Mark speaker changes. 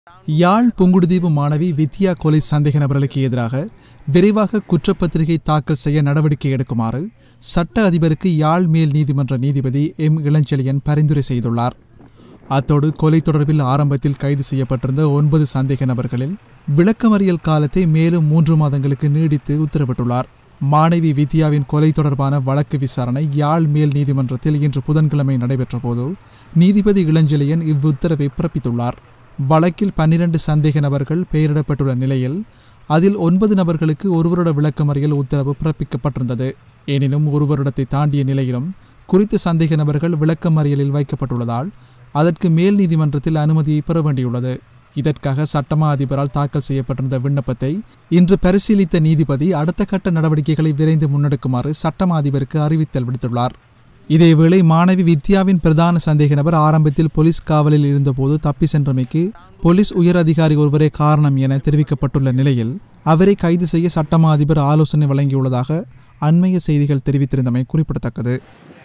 Speaker 1: யாழ் புங்குடுதீவு மாணவி வித்யா கொலை சந்தேக நபர்களுக்கு எதிராக விரைவாக குற்றப்பத்திரிகை தாக்கல் செய்ய நடவடிக்கை எடுக்குமாறு சட்ட அதிபருக்கு யாழ் மேல் நீதிமன்ற நீதிபதி எம் இளஞ்செழியன் பரிந்துரை செய்துள்ளார் அத்தோடு கொலை தொடர்பில் ஆரம்பத்தில் கைது செய்யப்பட்டிருந்த ஒன்பது சந்தேக நபர்களில் விளக்கமறியல் காலத்தை மேலும் மூன்று மாதங்களுக்கு நீடித்து உத்தரவிட்டுள்ளார் மாணவி வித்யாவின் கொலை தொடர்பான வழக்கு விசாரணை யாழ் மேல் நீதிமன்றத்தில் இன்று புதன்கிழமை நடைபெற்றபோது நீதிபதி இளஞ்செழியன் இவ்வுத்தரவை பிறப்பித்துள்ளார் வழக்கில் பன்னிரண்டு சந்தேக நபர்கள் பெயரிடப்பட்டுள்ள நிலையில் அதில் ஒன்பது நபர்களுக்கு ஒரு வருட விளக்கமறியல் உத்தரவு பிறப்பிக்கப்பட்டிருந்தது எனினும் ஒரு வருடத்தை தாண்டிய நிலையிலும் குறித்த சந்தேக நபர்கள் விளக்கமறியலில் வைக்கப்பட்டுள்ளதால் அதற்கு மேல் நீதிமன்றத்தில் அனுமதியை பெற வேண்டியுள்ளது இதற்காக சட்டமா அதிபரால் தாக்கல் செய்யப்பட்டிருந்த விண்ணப்பத்தை இன்று பரிசீலித்த நீதிபதி அடுத்த கட்ட நடவடிக்கைகளை விரைந்து முன்னெடுக்குமாறு சட்டமா அதிபருக்கு அறிவித்தல் விடுத்துள்ளார் இதேவேளை மாணவி வித்யாவின் பிரதான சந்தேக நபர் ஆரம்பத்தில் போலீஸ் காவலில் இருந்தபோது தப்பி சென்றமைக்கு போலீஸ் உயர் அதிகாரி ஒருவரே காரணம் என தெரிவிக்கப்பட்டுள்ள நிலையில் அவரை கைது செய்ய சட்டமா அதிபர் ஆலோசனை வழங்கியுள்ளதாக அண்மைய செய்திகள் தெரிவித்திருந்தமை குறிப்பிடத்தக்கது